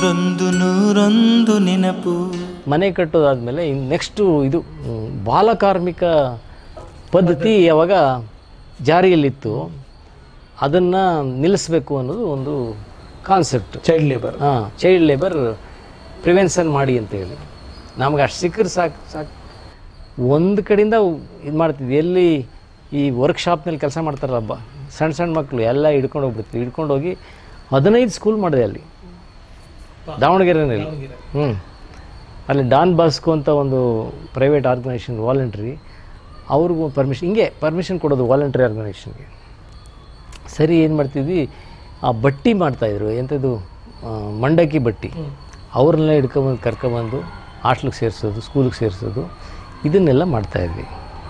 ನೂರೊಂದು ನೂರೊಂದು ನೆನಪು ಮನೆ ಕಟ್ಟೋದಾದ್ಮೇಲೆ ಇನ್ನು ನೆಕ್ಸ್ಟು ಇದು ಮ್, ಬಾಲಕಾರ್ಮಿಕ ಪದ್ಧತಿ ಯಾವಾಗ ಜಾರಿಯಲ್ಲಿತ್ತು ಅದನ್ನು ನಿಲ್ಲಿಸಬೇಕು ಅನ್ನೋದು ಒಂದು ಕಾನ್ಸೆಪ್ಟ್ ಚೈಲ್ಡ್ ಲೇಬರ್ ಹಾಂ ಚೈಲ್ಡ್ ಲೇಬರ್ ಪ್ರಿವೆನ್ಷನ್ ಮಾಡಿ ಅಂತ ಹೇಳಿ ನಮ್ಗೆ ಅಷ್ಟು ಸಿಕ್ಕರೆ ಸಾಕು ಸಾಕು ಒಂದು ಕಡೆಯಿಂದ ಇದು ಮಾಡ್ತಿದ್ವಿ ಎಲ್ಲಿ ಈ ವರ್ಕ್ಶಾಪ್ನಲ್ಲಿ ಕೆಲಸ ಮಾಡ್ತಾರಲ್ಲ ಬ ಸಣ್ಣ ಸಣ್ಣ ಮಕ್ಕಳು ಎಲ್ಲ ಹಿಡ್ಕೊಂಡು ಹೋಗ್ಬಿಡ್ತೀವಿ ಹಿಡ್ಕೊಂಡು ಹೋಗಿ ಹದಿನೈದು ಸ್ಕೂಲ್ ಮಾಡಿದೆ ಅಲ್ಲಿ ದಾವಣಗೆರೆನಲ್ಲಿ ಹ್ಞೂ ಅಲ್ಲಿ ಡಾನ್ ಬಾಸ್ಕೋ ಅಂತ ಒಂದು ಪ್ರೈವೇಟ್ ಆರ್ಗನೈಸೇಷನ್ ವಾಲಂಟ್ರಿ ಅವ್ರಿಗೂ ಪರ್ಮಿಷನ್ ಹಿಂಗೆ ಪರ್ಮಿಷನ್ ಕೊಡೋದು ವಾಲಂಟ್ರಿ ಆರ್ಗನೈಸೇಷನ್ಗೆ ಸರಿ ಏನು ಮಾಡ್ತಿದ್ವಿ ಆ ಬಟ್ಟಿ ಮಾಡ್ತಾಯಿದ್ರು ಎಂಥದ್ದು ಆ, ಮಂಡಕ್ಕಿ ಬಟ್ಟಿ ಅವ್ರನ್ನೆಲ್ಲ ಹಿಡ್ಕೊಂಬಂದು ಕರ್ಕೊಂಬಂದು ಹಾಸ್ಟ್ಲಿಗೆ ಸೇರಿಸೋದು ಸ್ಕೂಲಿಗೆ ಸೇರಿಸೋದು ಇದನ್ನೆಲ್ಲ ಮಾಡ್ತಾಯಿದ್ವಿ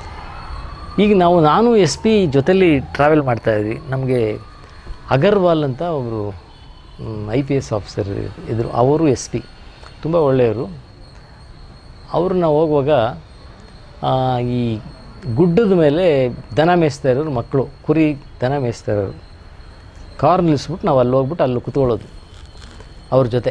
ಈಗ ನಾವು ನಾನು ಎಸ್ ಪಿ ಜೊತೆಲಿ ಟ್ರಾವೆಲ್ ಮಾಡ್ತಾಯಿದ್ವಿ ನಮಗೆ ಅಗರ್ವಾಲ್ ಅಂತ ಅವರು ಐ ಪಿ ಎಸ್ ಆಫೀಸರ್ ಇದ್ದರು ಅವರು ಎಸ್ ಪಿ ತುಂಬ ಒಳ್ಳೆಯವರು ಅವ್ರನ್ನ ಹೋಗುವಾಗ ಆ, ಈ ಗುಡ್ಡದ ಮೇಲೆ ದನ ಮೇಯಿಸ್ತಾ ಇರೋರು ಮಕ್ಕಳು ಕುರಿ ದನ ಮೇಯಿಸ್ತಾ ಇರೋರು ಕಾರ್ ನಿಲ್ಲಿಸ್ಬಿಟ್ಟು ನಾವು ಅಲ್ಲಿ ಹೋಗ್ಬಿಟ್ಟು ಅಲ್ಲಿ ಕುತ್ಕೊಳ್ಳೋದು ಅವ್ರ ಜೊತೆ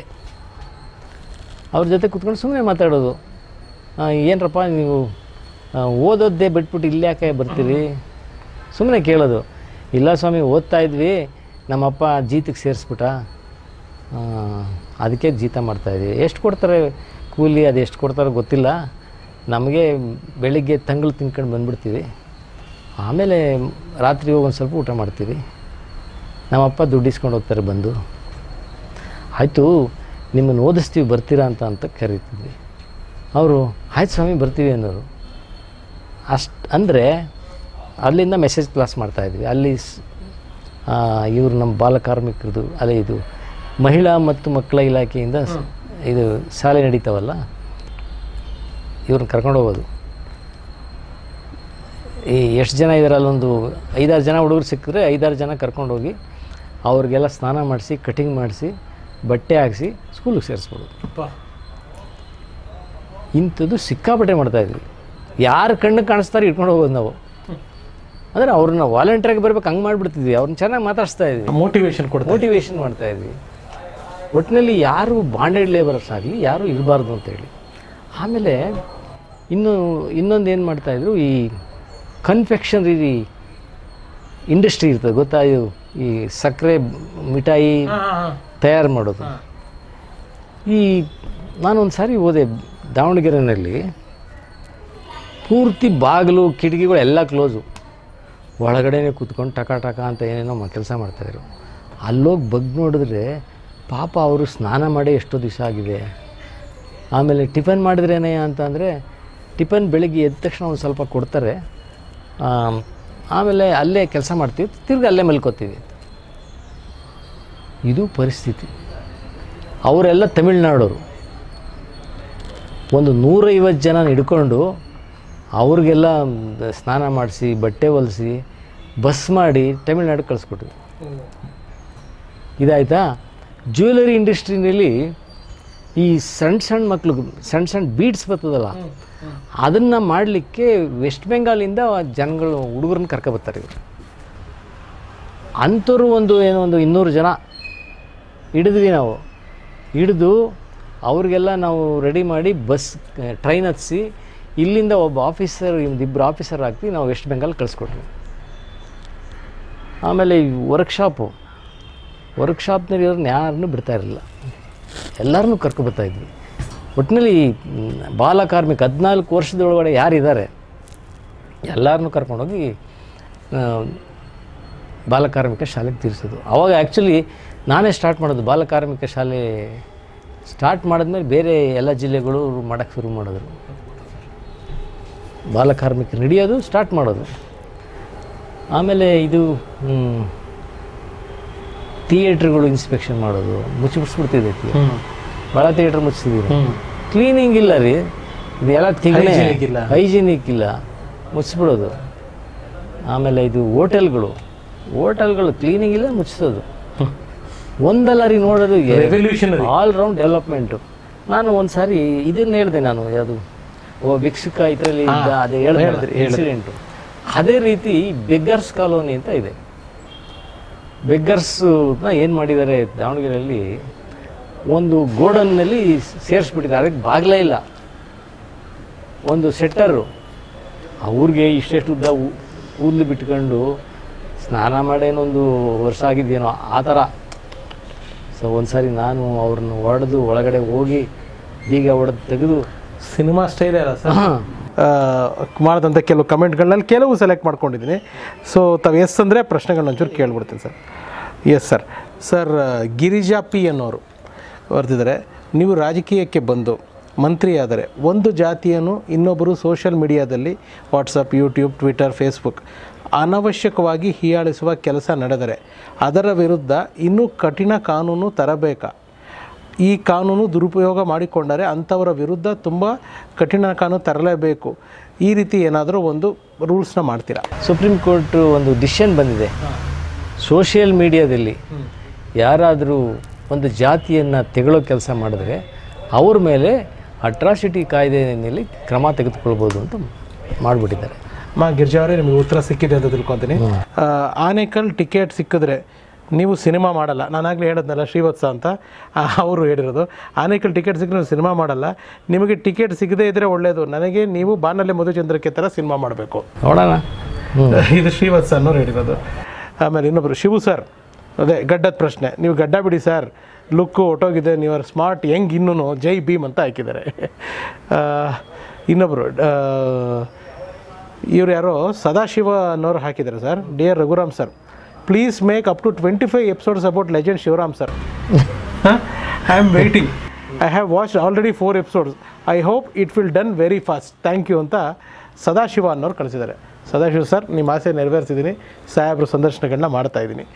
ಅವ್ರ ಜೊತೆ ಕುತ್ಕೊಂಡು ಸುಮ್ಮನೆ ಮಾತಾಡೋದು ಆ, ಏನರಪ್ಪ ನೀವು ಆ, ಓದೋದೇ ಬಿಟ್ಬಿಟ್ಟು ಇಲ್ಲಿ ಯಾಕೆ ಬರ್ತೀರಿ ಸುಮ್ಮನೆ ಕೇಳೋದು ಇಲ್ಲ ಸ್ವಾಮಿ ಓದ್ತಾ ಇದ್ವಿ ನಮ್ಮಪ್ಪ ಜೀತಕ್ಕೆ ಸೇರಿಸ್ಬಿಟ್ಟ ಆ, ಅದಕ್ಕೆ ಜೀತ ಮಾಡ್ತಾಯಿದ್ವಿ ಎಷ್ಟು ಕೊಡ್ತಾರೆ ಕೂಲಿ ಅದು ಎಷ್ಟು ಕೊಡ್ತಾರೋ ಗೊತ್ತಿಲ್ಲ ನಮಗೆ ಬೆಳಿಗ್ಗೆ ತಂಗಳು ತಿನ್ಕೊಂಡು ಬಂದ್ಬಿಡ್ತೀವಿ ಆಮೇಲೆ ರಾತ್ರಿ ಹೋಗಿ ಒಂದು ಸ್ವಲ್ಪ ಊಟ ಮಾಡ್ತೀವಿ ನಮ್ಮಪ್ಪ ದುಡ್ಡು ಇಸ್ಕೊಂಡು ಹೋಗ್ತಾರೆ ಬಂದು ಆಯಿತು ನಿಮ್ಮನ್ನು ಓದಿಸ್ತೀವಿ ಬರ್ತೀರಾ ಅಂತ ಅಂತ ಕರೀತಿದ್ವಿ ಅವರು ಆಯ್ತು ಸ್ವಾಮಿ ಬರ್ತೀವಿ ಅನ್ನೋರು ಅಷ್ಟು ಅಂದರೆ ಅಲ್ಲಿಂದ ಮೆಸೇಜ್ ಕ್ಲಾಸ್ ಮಾಡ್ತಾಯಿದ್ವಿ ಅಲ್ಲಿ ಸ್- ಆ, ಇವರು ನಮ್ಮ ಬಾಲಕಾರ್ಮಿಕರದು ಅದೇ ಇದು ಮಹಿಳಾ ಮತ್ತು ಮಕ್ಕಳ ಇಲಾಖೆಯಿಂದ ಸ್- ಇದು ಶಾಲೆ ನಡೀತಾವಲ್ಲ ಇವ್ರನ್ನ ಕರ್ಕೊಂಡು ಹೋಗೋದು ಈ ಎಷ್ಟು ಜನ ಇದ್ದಾರೆ ಅಲ್ಲೊಂದು ಐದಾರು ಜನ ಹುಡುಗರು ಸಿಕ್ಕಿದ್ರೆ ಐದಾರು ಜನ ಕರ್ಕೊಂಡೋಗಿ ಅವ್ರಿಗೆಲ್ಲ ಸ್ನಾನ ಮಾಡಿಸಿ ಕಟಿಂಗ್ ಮಾಡಿಸಿ ಬಟ್ಟೆ ಹಾಕಿಸಿ ಸ್ಕೂಲಿಗೆ ಸೇರಿಸ್ಬೋದು ಇಂಥದ್ದು ಸಿಕ್ಕಾಪಟ್ಟೆ ಮಾಡ್ತಾಯಿದ್ವಿ ಯಾರು ಕಣ್ಣು ಕಾಣಿಸ್ತಾರೆ ಇಟ್ಕೊಂಡು ಹೋಗೋದು ನಾವು ಅಂದರೆ ಅವ್ರನ್ನ ವಾಲಂಟಿಯರ್ಗೆ ಬರ್ಬೇಕು ಹಂಗೆ ಮಾಡಿಬಿಡ್ತಿದ್ವಿ ಅವ್ರನ್ನ ಚೆನ್ನಾಗಿ ಮಾತಾಡಿಸ್ತಾ ಇದ್ವಿ ಮೋಟಿವೇಶನ್ ಕೊಡ್ತಾರೆ ಮೋಟಿವೇಶನ್ ಮಾಡ್ತಾ ಇದ್ವಿ ಒಟ್ಟಿನಲ್ಲಿ ಯಾರು ಬಾಂಡೆಡ್ ಲೇಬರ್ಸ್ ಆಗಲಿ ಯಾರೂ ಇರಬಾರ್ದು ಅಂತೇಳಿ ಆಮೇಲೆ ಇನ್ನು ಇನ್ನೊಂದು ಏನು ಮಾಡ್ತಾಯಿದ್ರು ಈ ಕನ್ಫೆಕ್ಷನರಿ ಇಂಡಸ್ಟ್ರಿ ಇರ್ತದೆ ಗೊತ್ತಾ ಇದು ಈ ಸಕ್ಕರೆ ಮಿಠಾಯಿ ತಯಾರು ಮಾಡೋದು ಈ ನಾನೊಂದು ಸಾರಿ ಹೋದೆ ದಾವಣಗೆರೆಯಲ್ಲಿ ಪೂರ್ತಿ ಬಾಗಿಲು ಕಿಟಕಿಗಳು ಎಲ್ಲ ಕ್ಲೋಸು ಒಳಗಡೆನೆ ಕೂತ್ಕೊಂಡು ಟಕ ಟಕ ಅಂತ ಏನೇನೋ ಕೆಲಸ ಮಾಡ್ತಾಯಿದ್ರು ಅಲ್ಲೋಗಿ ಬಗ್ ನೋಡಿದ್ರೆ ಪಾಪ ಅವರು ಸ್ನಾನ ಮಾಡಿ ಎಷ್ಟೋ ದಿವಸ ಆಗಿದೆ ಆಮೇಲೆ ಟಿಫನ್ ಮಾಡಿದ್ರೇನೆ ಅಂತ ಅಂದರೆ ಟಿಫನ್ ಬೆಳಿಗ್ಗೆ ಎದ್ದ ತಕ್ಷಣ ಒಂದು ಸ್ವಲ್ಪ ಕೊಡ್ತಾರೆ ಆಮ್, ಆಮೇಲೆ ಅಲ್ಲೇ ಕೆಲಸ ಮಾಡ್ತೀವಿ ತಿರ್ಗಿ ಅಲ್ಲೇ ಮಲ್ಕೋತೀವಿ ಇದು ಪರಿಸ್ಥಿತಿ ಅವರೆಲ್ಲ ತಮಿಳ್ನಾಡೋರು ಒಂದು ನೂರೈವತ್ತು ಜನ ಹಿಡ್ಕೊಂಡು ಅವ್ರಿಗೆಲ್ಲ ಸ್ನಾನ ಮಾಡಿಸಿ ಬಟ್ಟೆ ಹೊಲಿಸಿ ಬಸ್ ಮಾಡಿ ತಮಿಳ್ನಾಡು ಕಳಿಸ್ಕೊಟ್ವಿ ಇದಾಯ್ತಾ ಜ್ಯುವೆಲರಿ ಇಂಡಸ್ಟ್ರಿನಲ್ಲಿ ಈ ಸಣ್ಣ ಸಣ್ಣ ಮಕ್ಳು ಸಣ್ಣ ಸಣ್ಣ ಬೀಡ್ಸ್ ಬರ್ತದಲ್ಲ ಅದನ್ನು ಮಾಡಲಿಕ್ಕೆ ವೆಸ್ಟ್ ಬೆಂಗಾಲಿಂದ ಜನಗಳು ಹುಡುಗರನ್ನ ಕರ್ಕೊಬರ್ತಾರೆ ಇವರು ಅಂಥವ್ರು ಒಂದು ಏನೋ ಒಂದು ಇನ್ನೂರು ಜನ ಹಿಡಿದ್ವಿ ನಾವು ಹಿಡಿದು ಅವ್ರಿಗೆಲ್ಲ ನಾವು ರೆಡಿ ಮಾಡಿ ಬಸ್ ಟ್ರೈನ್ ಹತ್ತಿಸಿ ಇಲ್ಲಿಂದ ಒಬ್ಬ ಆಫೀಸರ್ ಇಬ್ಬರು ಆಫೀಸರ್ ಹಾಕಿ ನಾವು ವೆಸ್ಟ್ ಬೆಂಗಾಲ್ ಕಳಿಸ್ಕೊಟ್ವಿ ಆಮೇಲೆ ಈ ವರ್ಕ್ಶಾಪು ವರ್ಕ್ಶಾಪ್ನಲ್ಲಿ ಇರೋರನ್ನ ಯಾರನ್ನೂ ಬಿಡ್ತಾ ಇರಲಿಲ್ಲ ಎಲ್ಲರನ್ನೂ ಕರ್ಕೊಬರ್ತಾಯಿದ್ವಿ ಒಟ್ಟಿನಲ್ಲಿ ಮ್, ಬಾಲ ಕಾರ್ಮಿಕ ಹದಿನಾಲ್ಕು ವರ್ಷದೊಳಗಡೆ ಯಾರಿದ್ದಾರೆ ಎಲ್ಲರನ್ನೂ ಕರ್ಕೊಂಡೋಗಿ ಆ, ಬಾಲಕಾರ್ಮಿಕ ಶಾಲೆಗೆ ತೀರಿಸೋದು ಅವಾಗ ಆ್ಯಕ್ಚುಲಿ ನಾನೇ ಸ್ಟಾರ್ಟ್ ಮಾಡೋದು ಬಾಲಕಾರ್ಮಿಕ ಶಾಲೆ ಸ್ಟಾರ್ಟ್ ಮಾಡಿದ್ಮೇಲೆ ಬೇರೆ ಎಲ್ಲ ಜಿಲ್ಲೆಗಳು ಮಾಡೋಕ್ಕೆ ಶುರು ಮಾಡಿದ್ರು ಬಾಲಕಾರ್ಮಿಕರು ಹಿಡಿಯೋದು ಸ್ಟಾರ್ಟ್ ಮಾಡೋದು ಆಮೇಲೆ ಇದು ಹ್ಮ್, ಥಿಯೇಟ್ರ್ಗಳು ಇನ್ಸ್ಪೆಕ್ಷನ್ ಮಾಡೋದು ಮುಚ್ಚಿ ಮುಚ್ಚಿಬಿಡ್ತಿದೆ ಭಾಳ ಥಿಯೇಟ್ರ್ ಮುಚ್ಚಿದ್ದೀವಿ ಕ್ಲೀನಿಂಗ್ ಇಲ್ಲ ರೀ ಇದೆಲ್ಲ ತಿಗಣೆ Hygienic ಇಲ್ಲ. ಹೈಜಿನಿಕ್ ಇಲ್ಲ ಮುಚ್ಚಿಬಿಡೋದು ಆಮೇಲೆ ಇದು ಹೋಟೆಲ್ಗಳು ಹೋಟೆಲ್ಗಳು ಕ್ಲೀನಿಂಗ್ ಇಲ್ಲ ಮುಚ್ಚಿಸೋದು ಒಂದಲ್ಲ ರೀ ನೋಡೋದು Revolutionary. ಆಲ್ ರೌಂಡ್ ಡೆವಲಪ್ಮೆಂಟು ನಾನು ಒಂದು ಸಾರಿ ಇದನ್ನ ಹೇಳಿದೆ ನಾನು ಯಾವುದು ಓ ಭಿಕ್ಷುಕ ಇದರಲ್ಲಿ ಇದ್ದ ಅದೇ ಹೇಳಿದ್ರೆ ಇನ್ಸಿಡೆಂಟು ಅದೇ ರೀತಿ ಬೆಗ್ಗರ್ಸ್ ಕಾಲೋನಿ ಅಂತ ಇದೆ ಬೆಗ್ಗರ್ಸ್ನ ಏನು ಮಾಡಿದ್ದಾರೆ ದಾವಣಗೆರೆಯಲ್ಲಿ ಒಂದು ಗೋಡನ್ನಲ್ಲಿ ಸೇರಿಸ್ಬಿಟ್ಟಿದ್ದಾರೆ ಅದಕ್ಕೆ ಬಾಗಿಲೇ ಇಲ್ಲ ಒಂದು ಸೆಟ್ಟರು ಅವ್ರಿಗೆ ಇಷ್ಟೆಷ್ಟು ಉದ್ದ ಊ- ಕೂದಲು ಬಿಟ್ಕೊಂಡು ಸ್ನಾನ ಮಾಡೇನೊಂದು ವರ್ಷ ಆಗಿದ್ದೇನೋ ಆ ಥರ ಸೊ ಒಂದು ಸಾರಿ ನಾನು ಅವ್ರನ್ನ ಹೊಡೆದು ಒಳಗಡೆ ಹೋಗಿ ಬೀಗ ಹೊಡೆದು ತೆಗೆದು ಸಿನಿಮಾ ಸ್ಟೈಲೇ ಅಲ್ಲ ಸರ್ ಹಾಂ ಮಾಡಿದಂಥ ಕೆಲವು ಕಮೆಂಟ್ಗಳನ್ನಲ್ಲಿ ಕೆಲವು ಸೆಲೆಕ್ಟ್ ಮಾಡ್ಕೊಂಡಿದ್ದೀನಿ ಸೊ ತಾವು ಎಸ್ ಅಂದರೆ ಪ್ರಶ್ನೆಗಳನ್ನ ಒಂಚೂರು ಕೇಳ್ಬಿಡ್ತೀನಿ sir yes sir sir Girija P ಅನ್ನೋರು ಬರ್ತಿದ್ದಾರೆ ನೀವು ರಾಜಕೀಯಕ್ಕೆ ಬಂದು ಮಂತ್ರಿಯಾದರೆ ಒಂದು ಜಾತಿಯನ್ನು ಇನ್ನೊಬ್ಬರು ಸೋಷಿಯಲ್ ಮೀಡಿಯಾದಲ್ಲಿ ವಾಟ್ಸಪ್ ಯೂಟ್ಯೂಬ್ ಟ್ವಿಟರ್ ಫೇಸ್ಬುಕ್ ಅನವಶ್ಯಕವಾಗಿ ಹೀಯಾಳಿಸುವ ಕೆಲಸ ನಡೆದರೆ ಅದರ ವಿರುದ್ಧ ಇನ್ನೂ ಕಠಿಣ ಕಾನೂನು ತರಬೇಕಾ ಈ ಕಾನೂನು ದುರುಪಯೋಗ ಮಾಡಿಕೊಂಡರೆ ಅಂಥವರ ವಿರುದ್ಧ ತುಂಬ ಕಠಿಣ ಕಾನೂನು ತರಲೇಬೇಕು ಈ ರೀತಿ ಏನಾದರೂ ಒಂದು ರೂಲ್ಸ್ನ ಮಾಡ್ತೀರಾ ಸುಪ್ರೀಂ ಕೋರ್ಟ್ ಒಂದು ಡಿಸಿಷನ್ ಬಂದಿದೆ ಸೋಷಿಯಲ್ ಮೀಡಿಯಾದಲ್ಲಿ ಯಾರಾದರೂ ಒಂದು ಜಾತಿಯನ್ನು ತೆಗೊಳ್ಳೋ ಕೆಲಸ ಮಾಡಿದ್ರೆ ಅವ್ರ ಮೇಲೆ ಅಟ್ರಾಸಿಟಿ ಕಾಯ್ದೆಯಲ್ಲಿ ಕ್ರಮ ತೆಗೆದುಕೊಳ್ಬೋದು ಅಂತ ಮಾಡಿಬಿಟ್ಟಿದ್ದಾರೆ ಮಾ ಗಿರ್ಜಾ ಅವರೇ ನಿಮಗೆ ಉತ್ತರ ಸಿಕ್ಕಿದೆ ಅಂತ ತಿಳ್ಕೊತೀನಿ ಆ, ಆನೇಕಲ್ ಟಿಕೆಟ್ ಸಿಕ್ಕಿದ್ರೆ ನೀವು ಸಿನಿಮಾ ಮಾಡಲ್ಲ ನಾನಾಗಲೇ ಹೇಳಿದ್ನಲ್ಲ ಶ್ರೀವತ್ಸ ಅಂತ ಆ, ಅವರು ಹೇಳಿರೋದು ಆನೇಕಲ್ ಟಿಕೆಟ್ ಸಿಕ್ಕರೆ ನೀವು ಸಿನಿಮಾ ಮಾಡಲ್ಲ ನಿಮಗೆ ಟಿಕೆಟ್ ಸಿಗದೇ ಇದ್ದರೆ ಒಳ್ಳೆಯದು ನನಗೆ ನೀವು ಬಾನಲ್ಲೇ ಮಧುಚಂದ್ರಕ್ಕೆ ಥರ ಸಿನಿಮಾ ಮಾಡಬೇಕು ನೋಡೋಣ ಹ್ಞೂ ಇದು ಶ್ರೀವತ್ಸ ಅನ್ನೋರು ಹೇಳಿರೋದು ಆಮೇಲೆ ಇನ್ನೊಬ್ಬರು ಶಿವು ಸರ್ ಅದೇ ಗಡ್ಡದ ಪ್ರಶ್ನೆ ನೀವು ಗಡ್ಡ ಬಿಡಿ ಸರ್ ಲುಕ್ಕು ಹೊಟ್ಟೋಗಿದೆ ನೀವು ಸ್ಮಾರ್ಟ್ ಹೆಂಗ್ ಇನ್ನೂ ಜೈ ಭೀಮ್ ಅಂತ ಹಾಕಿದ್ದಾರೆ ಆ, ಇನ್ನೊಬ್ಬರು ಇವ್ರು ಯಾರೋ ಸದಾಶಿವ ಅನ್ನೋರು ಹಾಕಿದ್ದಾರೆ sir dear Raghuram sir please make up to twenty five episodes about legend Shivaram sir I am waiting I have watch already four episodes I hope it will done very fast thank you ಅಂತ ಸದಾಶಿವ ಅನ್ನೋರು ಕಳಿಸಿದ್ದಾರೆ Sadashiva sir ನಿಮ್ಮ ಆಸೆ ನೆರವೇರಿಸಿದ್ದೀನಿ ಸಾಹೇಬ್ರ ಸಂದರ್ಶನಗಳನ್ನ ಮಾಡ್ತಾ ಇದ್ದೀನಿ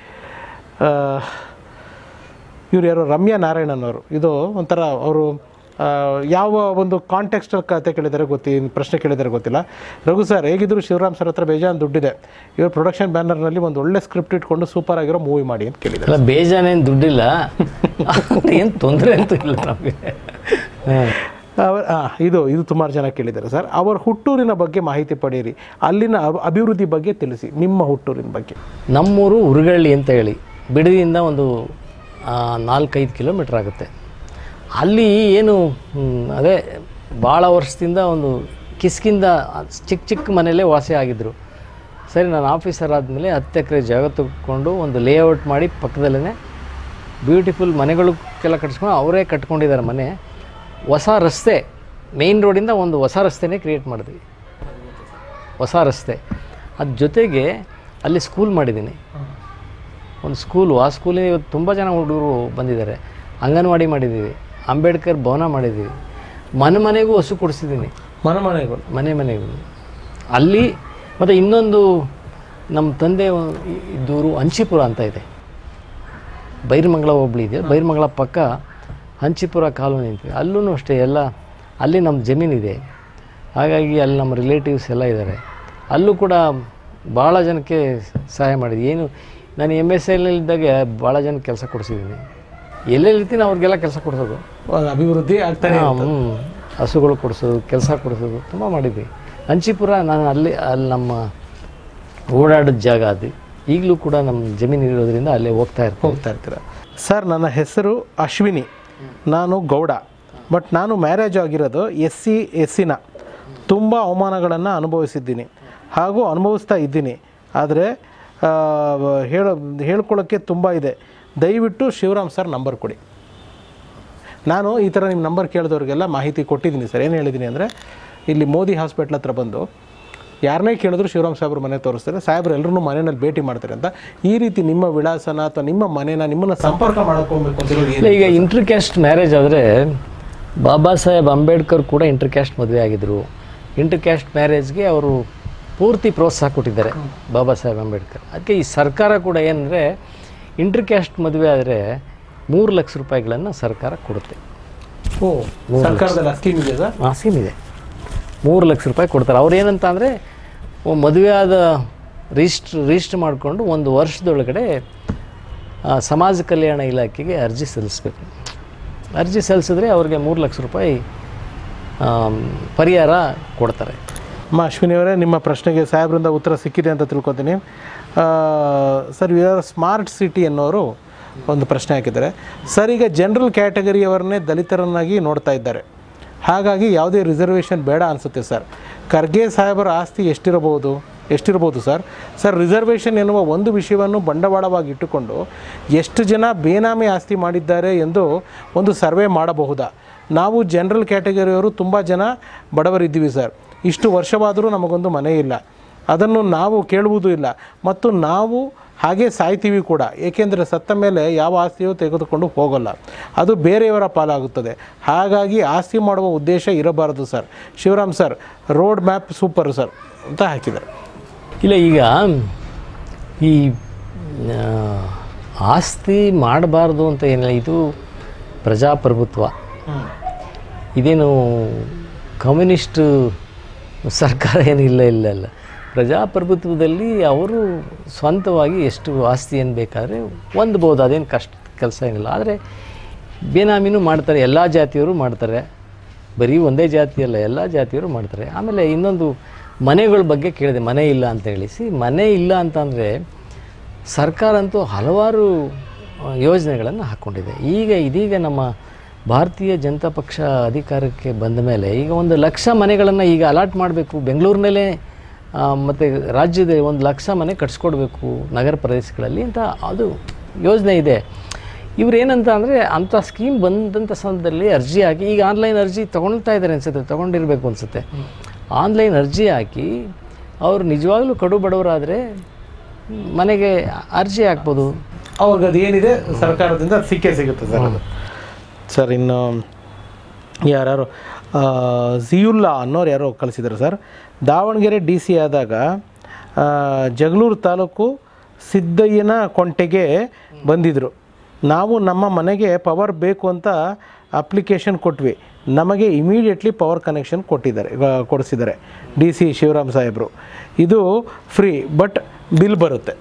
ಇವ್ರು ಯಾರೋ ರಮ್ಯಾ ನಾರಾಯಣನ್ ಅವರು ಇದು ಒಂಥರ ಅವರು ಆ, ಯಾವ ಒಂದು ಕಾಂಟೆಕ್ಸ್ಟಲ್ಲಿ ಕತೆ ಕೇಳಿದ್ದಾರೆ ಗೊತ್ತಿ ಪ್ರಶ್ನೆ ಕೇಳಿದ್ದಾರೆ ಗೊತ್ತಿಲ್ಲ ರಘು ಸರ್ ಹೇಗಿದ್ರು ಶಿವರಾಮ್ ಸರ್ ಹತ್ರ ಬೇಜಾನ್ ದುಡ್ಡಿದೆ ಇವರು ಪ್ರೊಡಕ್ಷನ್ ಬ್ಯಾನರ್ನಲ್ಲಿ ಒಂದು ಒಳ್ಳೆ ಸ್ಕ್ರಿಪ್ಟ್ ಇಟ್ಕೊಂಡು ಸೂಪರ್ ಆಗಿರೋ ಮೂವಿ ಮಾಡಿ ಅಂತ ಕೇಳಿದ್ದಾರೆ ಅಲ್ಲ ಬೇಜಾನೇನು ದುಡ್ಡಿಲ್ಲ ಏನು ತೊಂದರೆ ಅಂತೂ ಇಲ್ಲ ನಮಗೆ ಹಾಂ ಅವರ್ ಆ, ಇದು ಇದು ಸುಮಾರು ಜನ ಕೇಳಿದ್ದಾರೆ ಸರ್ ಅವರ ಹುಟ್ಟೂರಿನ ಬಗ್ಗೆ ಮಾಹಿತಿ ಪಡೆಯಿರಿ ಅಲ್ಲಿನ ಅಬ್- ಅಭಿವೃದ್ಧಿ ಬಗ್ಗೆ ತಿಳಿಸಿ ನಿಮ್ಮ ಹುಟ್ಟೂರಿನ ಬಗ್ಗೆ ನಮ್ಮೂರು ಉರುಗಳ್ಳಿ ಅಂತ ಹೇಳಿ ಬಿಡದಿಯಿಂದ ಒಂದು ಆ, ನಾಲ್ಕೈದು ಕಿಲೋಮೀಟ್ರ್ ಆಗುತ್ತೆ ಅಲ್ಲಿ ಏನು ಹ್ಮ್, ಅದೇ ಭಾಳ ವರ್ಷದಿಂದ ಒಂದು ಕಿಸ್ಕಿಂದ ಚಿಕ್ಕ ಚಿಕ್ಕ ಮನೆಯಲ್ಲೇ ವಾಸಿ ಆಗಿದ್ದರು ಸರಿ ನಾನು ಆಫೀಸರ್ ಆದಮೇಲೆ ಹತ್ತು ಎಕರೆ ಜಾಗ ತಗೊಂಡು ಒಂದು ಲೇಔಟ್ ಮಾಡಿ ಪಕ್ಕದಲ್ಲೇ ಬ್ಯೂಟಿಫುಲ್ ಮನೆಗಳಿಗೆಲ್ಲ ಕಟ್ಸ್ಕೊಂಡು ಅವರೇ ಕಟ್ಕೊಂಡಿದ್ದಾರೆ ಮನೆ ಹೊಸ ರಸ್ತೆ ಮೇಯ್ನ್ ರೋಡಿಂದ ಒಂದು ಹೊಸ ರಸ್ತೆನೇ ಕ್ರಿಯೇಟ್ ಮಾಡಿದ್ವಿ ಹೊಸ ರಸ್ತೆ ಅದ್ರ ಜೊತೆಗೆ ಅಲ್ಲಿ ಸ್ಕೂಲ್ ಮಾಡಿದ್ದೀನಿ ಒಂದು ಸ್ಕೂಲು ಆ ಸ್ಕೂಲಿಗೆ ಇವತ್ತು ತುಂಬ ಜನ ಹುಡುಗರು ಬಂದಿದ್ದಾರೆ ಅಂಗನವಾಡಿ ಮಾಡಿದ್ದೀವಿ ಅಂಬೇಡ್ಕರ್ ಭವನ ಮಾಡಿದ್ದೀವಿ ಮನೆ ಮನೆಗೂ ಹಸು ಕೊಡಿಸಿದ್ದೀನಿ ಮನೆ ಮನೆಗಳು ಮನೆ ಮನೆಗೂ ಅಲ್ಲಿ ಮತ್ತು ಇನ್ನೊಂದು ನಮ್ಮ ತಂದೆ ಇದ್ದೂರು ಹಂಚಿಪುರ ಅಂತ ಇದೆ ಬೈರ್ಮಂಗಲ ಹೋಬಳಿ ಇದೆ ಬೈರ್ಮಂಗಲ ಪಕ್ಕ ಹಂಚಿಪುರ ಕಾಲೋನಿ ಅಂತೀವಿ ಅಲ್ಲೂ ಅಷ್ಟೇ ಎಲ್ಲ ಅಲ್ಲಿ ನಮ್ಮ ಜಮೀನಿದೆ ಹಾಗಾಗಿ ಅಲ್ಲಿ ನಮ್ಮ ರಿಲೇಟಿವ್ಸ್ ಎಲ್ಲ ಇದ್ದಾರೆ ಅಲ್ಲೂ ಕೂಡ ಭಾಳ ಜನಕ್ಕೆ ಸಹಾಯ ಮಾಡಿದ್ವಿ ಏನು ನಾನು ಎಮ್ ಎಸ್ ಇದ್ದಾಗ ಭಾಳ ಜನಕ್ಕೆ ಕೆಲಸ ಕೊಡಿಸಿದ್ದೀನಿ ಎಲ್ಲೆಲ್ಲಿ ಇರ್ತೀನಿ ಅವ್ರಿಗೆಲ್ಲ ಕೆಲಸ ಕೊಡಿಸೋದು ಒಂದು ಅಭಿವೃದ್ಧಿ ಆಗ್ತಾನೆ ಹ್ಮ್, ಹ್ಮ್. ಹಸುಗಳು ಕೊಡಿಸೋದು ಕೆಲಸ ಕೊಡಿಸೋದು ತುಂಬ ಮಾಡಿದ್ವಿ ಹಂಚಿಪುರ ನಾನು ಅಲ್ಲಿ ಅಲ್ಲಿ ನಮ್ಮ ಓಡಾಡೋದ ಜಾಗ ಅದು ಈಗಲೂ ಕೂಡ ನಮ್ಮ ಜಮೀನು ಇರೋದ್ರಿಂದ ಅಲ್ಲೇ ಹೋಗ್ತಾ ಇರ್ತೀನಿ ಹೋಗ್ತಾ ಇರ್ತೀರ ಸರ್ ನನ್ನ ಹೆಸರು ಅಶ್ವಿನಿ ನಾನು ಗೌಡ ಬಟ್ ನಾನು ಮ್ಯಾರೇಜ್ ಆಗಿರೋದು ಎಸ್ ಸಿ ಎಸ್ಸಿನ ತುಂಬ ಅವಮಾನಗಳನ್ನು ಅನುಭವಿಸಿದ್ದೀನಿ ಹಾಗೂ ಅನುಭವಿಸ್ತಾ ಇದ್ದೀನಿ ಆದರೆ ಹೇಳೋ ಹೇಳ್ಕೊಳ್ಳೋಕ್ಕೆ ತುಂಬ ಇದೆ ದಯವಿಟ್ಟು ಶಿವರಾಮ್ ಸರ್ ನಂಬರ್ ಕೊಡಿ ನಾನು ಈ ಥರ ನಿಮ್ಮ ನಂಬರ್ ಕೇಳಿದವ್ರಿಗೆಲ್ಲ ಮಾಹಿತಿ ಕೊಟ್ಟಿದ್ದೀನಿ ಸರ್ ಏನು ಹೇಳಿದ್ದೀನಿ ಅಂದರೆ ಇಲ್ಲಿ ಮೋದಿ ಹಾಸ್ಪಿಟ್ಲ್ ಹತ್ರ ಬಂದು ಯಾರನ್ನೇ ಕೇಳಿದ್ರು ಶಿವರಾಮ್ ಸಾಹೇಬ್ರ ಮನೆ ತೋರಿಸ್ತಾರೆ ಸಾಹೇಬ್ರು ಎಲ್ಲರೂ ಮನೆಯಲ್ಲಿ ಭೇಟಿ ಮಾಡ್ತಾರೆ ಅಂತ ಈ ರೀತಿ ನಿಮ್ಮ ವಿಳಾಸನ ಅಥವಾ ನಿಮ್ಮ ಮನೇನ ನಿಮ್ಮನ್ನು ಸಂಪರ್ಕ ಮಾಡ್ಕೊಬೇಕು ಅಂತ ಹೇಳಿ ಇಲ್ಲ ಈಗ ಇಂಟರ್ ಕ್ಯಾಸ್ಟ್ ಮ್ಯಾರೇಜ್ ಆದರೆ ಬಾಬಾ ಸಾಹೇಬ್ ಅಂಬೇಡ್ಕರ್ ಕೂಡ ಇಂಟರ್ ಕ್ಯಾಸ್ಟ್ ಮದುವೆ ಆಗಿದ್ದರು ಇಂಟರ್ ಕ್ಯಾಸ್ಟ್ ಮ್ಯಾರೇಜ್ಗೆ ಅವರು ಪೂರ್ತಿ ಪ್ರೋತ್ಸಾಹ ಕೊಟ್ಟಿದ್ದಾರೆ ಬಾಬಾ ಸಾಹೇಬ್ ಅಂಬೇಡ್ಕರ್ ಅದಕ್ಕೆ ಈ ಸರ್ಕಾರ ಕೂಡ ಏನಂದರೆ ಇಂಟರ್ ಕ್ಯಾಸ್ಟ್ ಮದುವೆ ಆದರೆ ಮೂರು ಲಕ್ಷ ರೂಪಾಯಿಗಳನ್ನು ಸರ್ಕಾರ ಕೊಡುತ್ತೆ ಓ ಸರ್ಕಾರದಲ್ಲಿ ಸ್ಕೀಮ್ ಇದೆ ಸರ್ ಆ ಸ್ಕೀಮ್ ಇದೆ ಮೂರು ಲಕ್ಷ ರೂಪಾಯಿ ಕೊಡ್ತಾರೆ ಅವ್ರು ಏನಂತ ಅಂದರೆ ಮದುವೆ ಆದ ರಿಜಿಸ್ಟ್ರ್ ರಿಜಿಸ್ಟ್ರ್ ಮಾಡಿಕೊಂಡು ಒಂದು ವರ್ಷದೊಳಗಡೆ ಆ, ಸಮಾಜ ಕಲ್ಯಾಣ ಇಲಾಖೆಗೆ ಅರ್ಜಿ ಸಲ್ಲಿಸಬೇಕು ಅರ್ಜಿ ಸಲ್ಲಿಸಿದ್ರೆ ಅವ್ರಿಗೆ ಮೂರು ಲಕ್ಷ ರೂಪಾಯಿ ಆಮ್, ಪರಿಹಾರ ಕೊಡ್ತಾರೆ ಅಮ್ಮ ಅಶ್ವಿನಿ ಅವರೇ ನಿಮ್ಮ ಪ್ರಶ್ನೆಗೆ ಸಾಹೇಬ್ರಿಂದ ಉತ್ತರ ಸಿಕ್ಕಿದೆ ಅಂತ ತಿಳ್ಕೊತೀನಿ ಆ, ಸರ್ ಇವರು ಸ್ಮಾರ್ಟ್ ಸಿಟಿ ಅನ್ನೋರು ಒಂದು ಪ್ರಶ್ನೆ ಹಾಕಿದ್ದಾರೆ ಸರ್ ಈಗ ಜನರಲ್ ಕ್ಯಾಟಗರಿಯವರನ್ನೇ ದಲಿತರನ್ನಾಗಿ ನೋಡ್ತಾ ಇದ್ದಾರೆ ಹಾಗಾಗಿ ಯಾವುದೇ ರಿಸರ್ವೇಷನ್ ಬೇಡ ಅನಿಸುತ್ತೆ ಸರ್ ಖರ್ಗೆ ಸಾಹೇಬರ ಆಸ್ತಿ ಎಷ್ಟಿರಬಹುದು ಎಷ್ಟಿರ್ಬೋದು ಸರ್ ಸರ್ ರಿಸರ್ವೇಷನ್ ಎನ್ನುವ ಒಂದು ವಿಷಯವನ್ನು ಬಂಡವಾಳವಾಗಿ ಇಟ್ಟುಕೊಂಡು ಎಷ್ಟು ಜನ ಬೇನಾಮಿ ಆಸ್ತಿ ಮಾಡಿದ್ದಾರೆ ಎಂದು ಒಂದು ಸರ್ವೆ ಮಾಡಬಹುದಾ ನಾವು ಜನರಲ್ ಕ್ಯಾಟಗರಿಯವರು ತುಂಬ ಜನ ಬಡವರಿದ್ದೀವಿ ಸರ್ ಇಷ್ಟು ವರ್ಷವಾದರೂ ನಮಗೊಂದು ಮನೆ ಇಲ್ಲ ಅದನ್ನು ನಾವು ಕೇಳುವುದೂ ಇಲ್ಲ ಮತ್ತು ನಾವು ಹಾಗೆ ಸಾಯ್ತೀವಿ ಕೂಡ ಏಕೆಂದರೆ ಸತ್ತ ಮೇಲೆ ಯಾವ ಆಸ್ತಿಯೂ ತೆಗೆದುಕೊಂಡು ಹೋಗಲ್ಲ ಅದು ಬೇರೆಯವರ ಪಾಲಾಗುತ್ತದೆ ಹಾಗಾಗಿ ಆಸ್ತಿ ಮಾಡುವ ಉದ್ದೇಶ ಇರಬಾರದು sir Shivaram sir road map super sir ಅಂತ ಹಾಕಿದ್ದಾರೆ ಇಲ್ಲ ಈಗ ಈ ಆ, ಆಸ್ತಿ ಮಾಡಬಾರ್ದು ಅಂತ ಏನಿಲ್ಲ ಇದು ಪ್ರಜಾಪ್ರಭುತ್ವ ಇದೇನು ಕಮ್ಯುನಿಸ್ಟ್ ಸರ್ಕಾರ ಏನಿಲ್ಲ ಇಲ್ಲ ಇಲ್ಲ ಪ್ರಜಾಪ್ರಭುತ್ವದಲ್ಲಿ ಅವರು ಸ್ವಂತವಾಗಿ ಎಷ್ಟು ಆಸ್ತಿ ಏನು ಬೇಕಾದರೆ ಹೊಂದ್ಬೋದು ಅದೇನು ಕಷ್ಟ ಕೆಲಸ ಏನಿಲ್ಲ ಆದರೆ ಬೇನಾಮಿನೂ ಮಾಡ್ತಾರೆ ಎಲ್ಲ ಜಾತಿಯವರು ಮಾಡ್ತಾರೆ ಬರೀ ಒಂದೇ ಜಾತಿ ಅಲ್ಲ ಎಲ್ಲ ಜಾತಿಯವರು ಮಾಡ್ತಾರೆ ಆಮೇಲೆ ಇನ್ನೊಂದು ಮನೆಗಳ ಬಗ್ಗೆ ಕೇಳಿದೆ ಮನೆ ಇಲ್ಲ ಅಂತ ಹೇಳಿಸಿ ಮನೆ ಇಲ್ಲ ಅಂತಂದರೆ ಸರ್ಕಾರ ಅಂತೂ ಹಲವಾರು ಯೋಜನೆಗಳನ್ನು ಹಾಕ್ಕೊಂಡಿದೆ ಈಗ ಇದೀಗ ನಮ್ಮ ಭಾರತೀಯ ಜನತಾ ಪಕ್ಷ ಅಧಿಕಾರಕ್ಕೆ ಬಂದ ಮೇಲೆ ಈಗ ಒಂದು ಲಕ್ಷ ಮನೆಗಳನ್ನು ಈಗ ಅಲಾಟ್ ಮಾಡಬೇಕು ಬೆಂಗಳೂರಿನಲ್ಲೇ ಮತ್ತು ರಾಜ್ಯದ ಒಂದು ಲಕ್ಷ ಮನೆ ಕಟ್ಸ್ಕೊಡ್ಬೇಕು ನಗರ ಪ್ರದೇಶಗಳಲ್ಲಿ ಅಂತ ಅದು ಯೋಜನೆ ಇದೆ ಇವ್ರು ಏನಂತ ಅಂದರೆ ಅಂಥ ಸ್ಕೀಮ್ ಬಂದಂಥ ಸಂದರ್ಭದಲ್ಲಿ ಅರ್ಜಿ ಹಾಕಿ ಈಗ ಆನ್ಲೈನ್ ಅರ್ಜಿ ತೊಗೊಳ್ತಾ ಇದ್ದಾರೆ ಅನಿಸುತ್ತೆ ತೊಗೊಂಡಿರಬೇಕು ಅನಿಸುತ್ತೆ ಆನ್ಲೈನ್ ಅರ್ಜಿ ಹಾಕಿ ಅವರು ನಿಜವಾಗ್ಲೂ ಕಡು ಬಡವರಾದರೆ ಮನೆಗೆ ಅರ್ಜಿ ಹಾಕ್ಬೋದು ಅವ್ರಿಗೆ ಅದು ಏನಿದೆ ಸರ್ಕಾರದಿಂದ ಸಿಕ್ಕೇ ಸಿಗುತ್ತೆ ಸರ್ ಅದು ಸರ್ ಇನ್ನು ಯಾರು ಜಿಯುಲ್ಲಾ ಅನ್ನೋರು ಯಾರೋ ಕಳಿಸಿದ್ದಾರೆ ಸರ್ ದಾವಣಗೆರೆ ಡಿ ಸಿ ಆದಾಗ ಆ, ಜಗಳೂರು ತಾಲೂಕು ಸಿದ್ದಯ್ಯನ ಕೊಂಟೆಗೆ ಬಂದಿದ್ದರು ನಾವು ನಮ್ಮ ಮನೆಗೆ ಪವರ್ ಬೇಕು ಅಂತ ಅಪ್ಲಿಕೇಶನ್ ಕೊಟ್ವಿ ನಮಗೆ ಇಮಿಡಿಯೇಟ್ಲಿ ಪವರ್ ಕನೆಕ್ಷನ್ ಕೊಟ್ಟಿದ್ದಾರೆ ಆ, ಕೊಡಿಸಿದ್ದಾರೆ ಡಿ ಸಿ ಶಿವರಾಮ್ ಸಾಹೇಬರು ಇದು ಫ್ರೀ ಬಟ್ ಬಿಲ್ ಬರುತ್ತೆ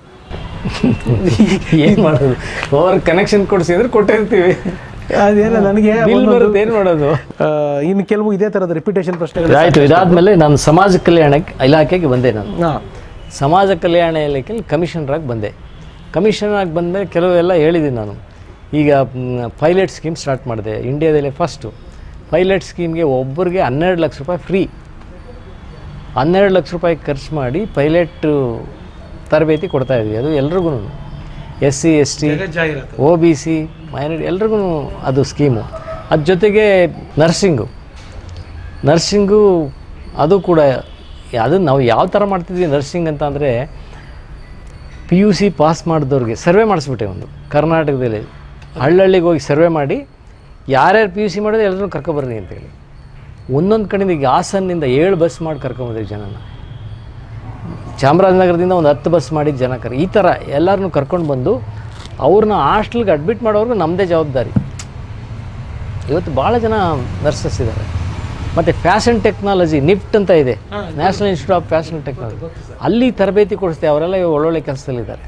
ಏನು ಮಾಡೋದು ಪವರ್ ಕನೆಕ್ಷನ್ ಕೊಡಿಸಿ ಅಂದ್ರೆ ಕೊಟ್ಟಿರ್ತೀವಿ ಅದೇನ ನನಗೆ ಬಿಲ್ ಒಂದೊಂದು- ಬರುತ್ತೆ ಏನು ಮಾಡೋದು ಆ, ಇನ್ನು ಕೆಲವು ಇದೇ ಥರದ ರಿಪಿಟೇಷನ್ ಪ್ರಶ್ನೆಗಳು ಆಯಿತು ಇದಾದಮೇಲೆ ನಾನು ಸಮಾಜ ಕಲ್ಯಾಣ ಇಲಾಖೆಗೆ ಬಂದೆ ನಾನು ಹಾಂ ಸಮಾಜ ಕಲ್ಯಾಣ ಇಲಾಖೆಯಲ್ಲಿ ಕಮಿಷನರಾಗಿ ಬಂದೆ ಕಮಿಷನರಾಗಿ ಬಂದಮೇಲೆ ಕೆಲವೆಲ್ಲ ಹೇಳಿದ್ದೀನಿ ನಾನು ಈಗ ಪೈಲಟ್ ಸ್ಕೀಮ್ ಸ್ಟಾರ್ಟ್ ಮಾಡಿದೆ ಇಂಡಿಯಾದಲ್ಲೇ ಫಸ್ಟು ಪೈಲಟ್ ಸ್ಕೀಮ್ಗೆ ಒಬ್ಬರಿಗೆ ಹನ್ನೆರಡು ಲಕ್ಷ ರೂಪಾಯಿ ಫ್ರೀ ಹನ್ನೆರಡು ಲಕ್ಷ ರೂಪಾಯಿ ಖರ್ಚು ಮಾಡಿ ಪೈಲಟ್ ತರಬೇತಿ ಕೊಡ್ತಾ ಇದ್ವಿ ಅದು ಎಲ್ರಿಗೂ S C S T O B C minority ಎಲ್ರಿಗೂ ಅದು ಸ್ಕೀಮು ಅದ್ರ ಜೊತೆಗೆ ನರ್ಸಿಂಗು ನರ್ಸಿಂಗು ಅದು ಕೂಡ ಅದು ನಾವು ಯಾವ ಥರ ಮಾಡ್ತಿದ್ವಿ ನರ್ಸಿಂಗ್ ಅಂತ ಅಂದರೆ ಪಿ ಯು ಸಿ ಪಾಸ್ ಮಾಡಿದವ್ರಿಗೆ ಸರ್ವೆ ಮಾಡಿಸ್ಬಿಟ್ಟೆ ಒಂದು ಕರ್ನಾಟಕದಲ್ಲಿ ಹಳ್ಳಹಳ್ಳಿಗೆ ಹೋಗಿ ಸರ್ವೆ ಮಾಡಿ ಯಾರ್ಯಾರು ಪಿ ಯು ಸಿ ಮಾಡಿದ್ರೆ ಎಲ್ಲರೂ ಕರ್ಕೊಬರ್ರಿ ಅಂತೇಳಿ ಒಂದೊಂದು ಕಡೆಯಿಂದ ಈಗ ಹಾಸನ್ನಿಂದ ಏಳು ಬಸ್ ಮಾಡಿ ಕರ್ಕೊಂಬಂದ್ರಿ ಜನನ ಚಾಮರಾಜನಗರದಿಂದ ಒಂದು ಹತ್ತು ಬಸ್ ಮಾಡಿ ಜನ ಕರ್ ಈ ಥರ ಎಲ್ಲರನ್ನೂ ಕರ್ಕೊಂಡು ಬಂದು ಅವ್ರನ್ನ ಹಾಸ್ಟೆಲ್ಗೆ ಅಡ್ಮಿಟ್ ಮಾಡೋರ್ಗು ನಮ್ಮದೇ ಜವಾಬ್ದಾರಿ ಇವತ್ತು ಭಾಳ ಜನ ನರ್ಸಸ್ ಇದ್ದಾರೆ ಮತ್ತು ಫ್ಯಾಷನ್ ಟೆಕ್ನಾಲಜಿ ನಿಫ್ಟ್ ಅಂತ ಇದೆ national institute of fashion technology ಅಲ್ಲಿ ತರಬೇತಿ ಕೊಡಿಸ್ತೇವೆ ಅವರೆಲ್ಲ ಇವಾಗ ಒಳ್ಳೊಳ್ಳೆ ಕೆಲಸದಲ್ಲಿದ್ದಾರೆ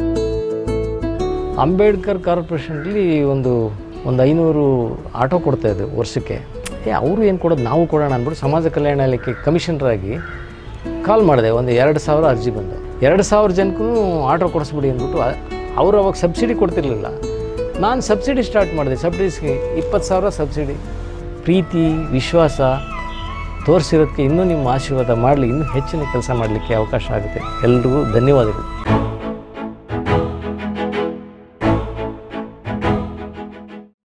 ಅಂಬೇಡ್ಕರ್ ಕಾರ್ಪೊರೇಷನಲ್ಲಿ ಒಂದು ಒಂದು ಐನೂರು ಆಟೋ ಕೊಡ್ತಾ ಇದ್ದೆ ವರ್ಷಕ್ಕೆ ಏ ಅವರು ಏನು ಕೊಡೋದು ನಾವು ಕೊಡೋಣ ಅಂದ್ಬಿಟ್ಟು ಸಮಾಜ ಕಲ್ಯಾಣ ಇಲಾಖೆ ಕಮಿಷನರಾಗಿ ಕಾಲ್ ಮಾಡಿದೆ ಒಂದು ಎರಡು ಸಾವಿರ ಅರ್ಜಿ ಬಂದು ಎರಡು ಸಾವಿರ ಜನಕ್ಕೂ ಆಟೋ ಕೊಡಿಸ್ಬಿಡಿ ಅಂದ್ಬಿಟ್ಟು ಅ- ಅವರು ಅವಾಗ ಸಬ್ಸಿಡಿ ಕೊಡ್ತಿರ್ಲಿಲ್ಲ ನಾನು ಸಬ್ಸಿಡಿ ಸ್ಟಾರ್ಟ್ ಮಾಡಿದೆ ಸಬ್ಸಿಡಿಸ್ಗೆ ಇಪ್ಪತ್ತು ಸಾವಿರ ಸಬ್ಸಿಡಿ ಪ್ರೀತಿ ವಿಶ್ವಾಸ ತೋರಿಸಿರೋದಕ್ಕೆ ಇನ್ನೂ ನಿಮ್ಮ ಆಶೀರ್ವಾದ ಮಾಡಲಿ ಇನ್ನೂ ಹೆಚ್ಚಿನ ಕೆಲಸ ಮಾಡಲಿಕ್ಕೆ ಅವಕಾಶ ಆಗುತ್ತೆ ಎಲ್ರಿಗೂ ಧನ್ಯವಾದಗಳು